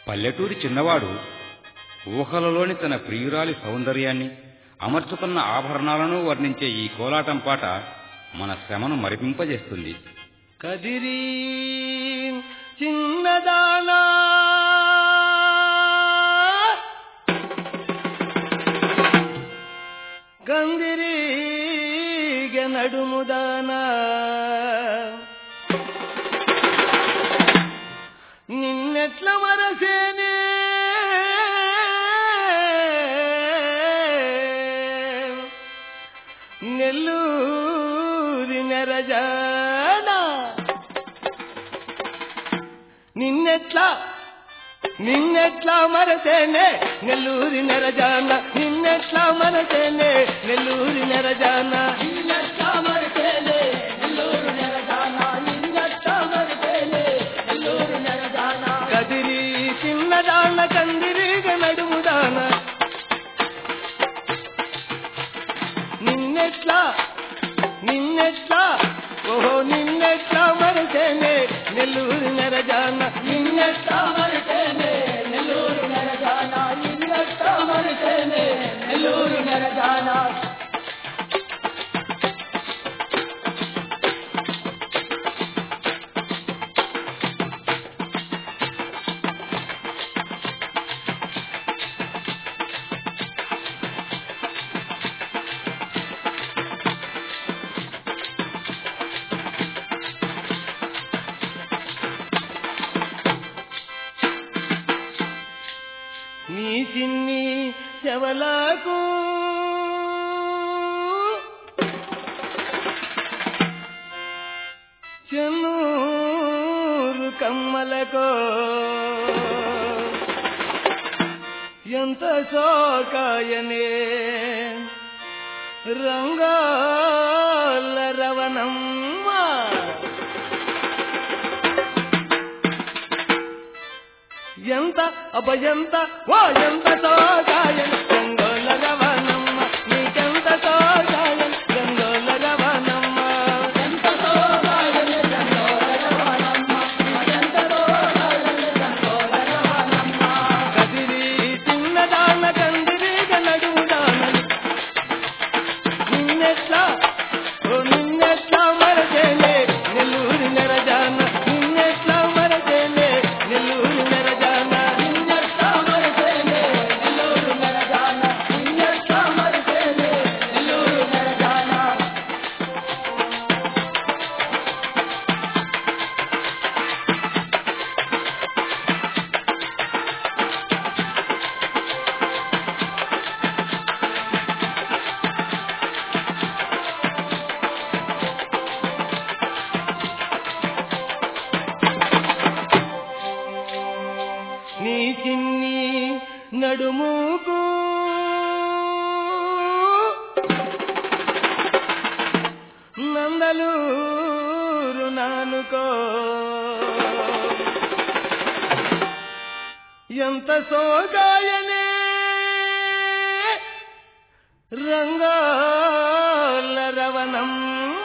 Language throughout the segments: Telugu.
పల్లెటూరి చిన్నవాడు ఊహలలోని తన ప్రియురాలి సౌందర్యాన్ని అమర్చుకున్న ఆభరణాలను వర్ణించే ఈ కోలాటం పాట మన శ్రమను మరిపింపజేస్తుంది కదిరి చిన్నదానా కందిరీగ నడుముదానా నిన్నెట్ల మరసేనే నెల్లూరి నెరజానా నిన్నెట్లా నిన్నెట్లా మరసేనే నెల్లూరి నెరజాన నిన్నెట్లా మరసేనే నెల్లూరి నెరజాన నిన్నెట్లా మరసేనే నెల్లూరి నెరజాన నిన్నెట్లా మరసేనే నెల్లూరి నెరజాన కదిరి చిన్నదాన కందిరిగ నడుముదాన నిన్నెట్లా నిన్నెట్లా ఓహో నిన్నెట్లా మరసేనే నెల్లూరు నెరజాన నిన్నెట్లా మరసేనే నెల్లూరు నెరజాన నిన్నెట్లా మరసేనే నెల్లూరు నెరజాన నీ చిన్ని చెవలకు చెన్నూరు కమ్మలకు ఎంత సోకాయనే రంగాల రవణమ్మ ఎంత అభయంత ఓ ఎంత సోగాయన్ గంగోల రవణమ్మ నీకెంత సోగాయన్ గంగోల రవణమ్మ ఎంత సోగాయన్ గంగోల రవణమ్మ ఎంత సోగాయన్ గంగోల రవణమ్మ కదిరి చిన్నదాన కందిరిగ నడుముదాన నిన్నెట్లా ఓ నిన్నెట్లా మరచేనే నెల్లూరి నెరజాన నిన్నెట్లా మరచేనే నెల్లూరి నెరజాన నిన్నెట్లా మరచేనే నెల్లూరు నెరజాన నిన్నెట్లా మరచేనే నెల్లూరు నెరజాన నీ చిన్ని నడుముకు నందలూరు నానుకో ఎంత సోగాయనే రంగాల రవణమ్మ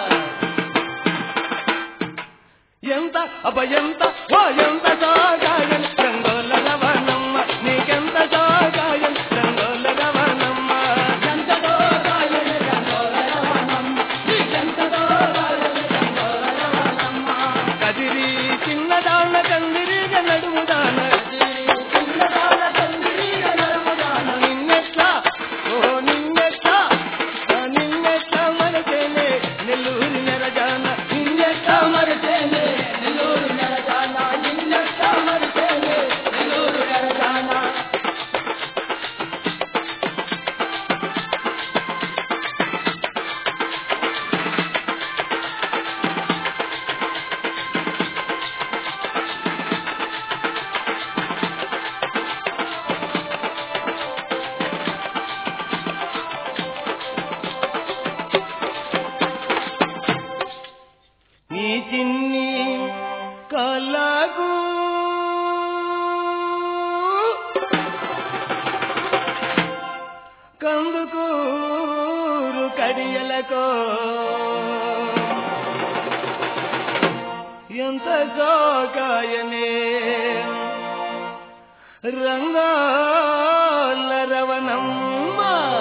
ఎంత అభయంత ఓ ఎంత సాగాయన్ రంగోల రవణమ్మ నీకెంత సాగాయన్ రంగోల రవణమ్మ ఎంత సాగాయన్ రంగోల రవణమ్మ నీకెంత సాగాయన్ రంగోల రవణమ్మ కదిరి చిన్నదాన కందిరిగ నడుముదాన చిన్నదాన కందిరిగ నడుముదాన నిన్నెట్లా ఓ నిన్నెట్లా ఆ నిన్నెట్లా మరచేనే నెల్లూరి నెరజాన నిన్నెట్లా మరచేనే నెల్లూరు నెరజాన నిన్నెట్లా మరచేనే నెల్లూరు నెరజాన నీ చిన్ని కళ్ళకు కందుకూరు కడియలకో ఎంత సోకాయనే రంగాల రవణమ్మ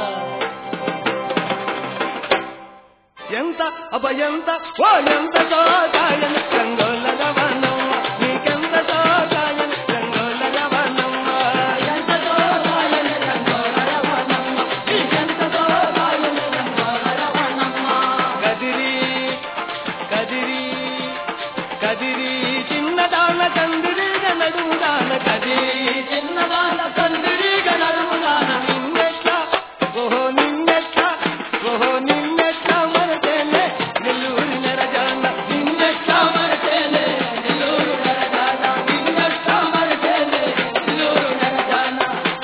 ఎంత అభయంత ఓ ఎంత సోగాయన రంగోల రవణమ్మ నీకెంత సోగాయన రంగోల రవణమ్మ ఎంత సోగాయన రంగోల రవణమ్మ నీకెంత సోగాయన రంగోల రవణమ్మ కదిరి కదిరి కదిరి చిన్నదాన కందిరిగ నడుముదాన కదిరి చిన్నదాన కందిరిగ నడుముదాన నిన్నెట్ల ఓహో నిన్నెట్ల ఓహో నిన్నెట్ల మరచేనే నెల్లూరి నరజాన నిన్నెట్ల మరచేనే నెల్లూరు నరజాన నిన్నెట్ల మరచేనే నెల్లూరు నరజాన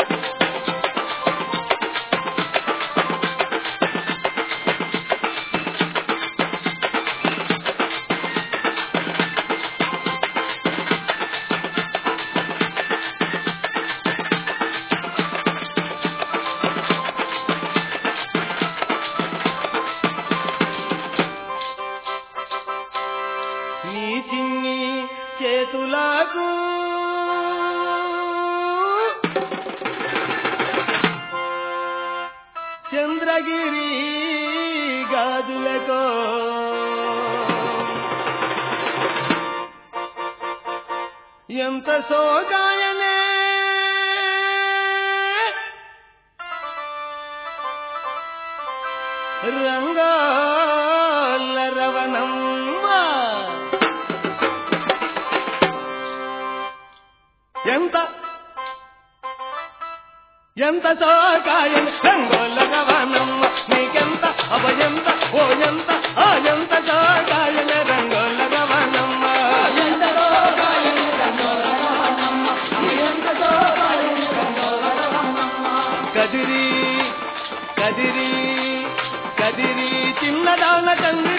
నీ చిన్ని చేతులకు చంద్రగిరి గాజులకో ఎంత సోగాయనే రంగాల రవణమ్మ ఎంత ఎంత సోకాయన రంగోల రవణమ్మ నీకెంత అభయంత ఓ ఎంత ఆ ఎంత సోకాయన రంగోల రవణమ్మ ఎంత సోకాయన రంగోల రవణమ్మ ఎంత సోకాయన రంగోల రవణమ్మ కదిరి కదిరి కదిరి చిన్నదాన తండ్రి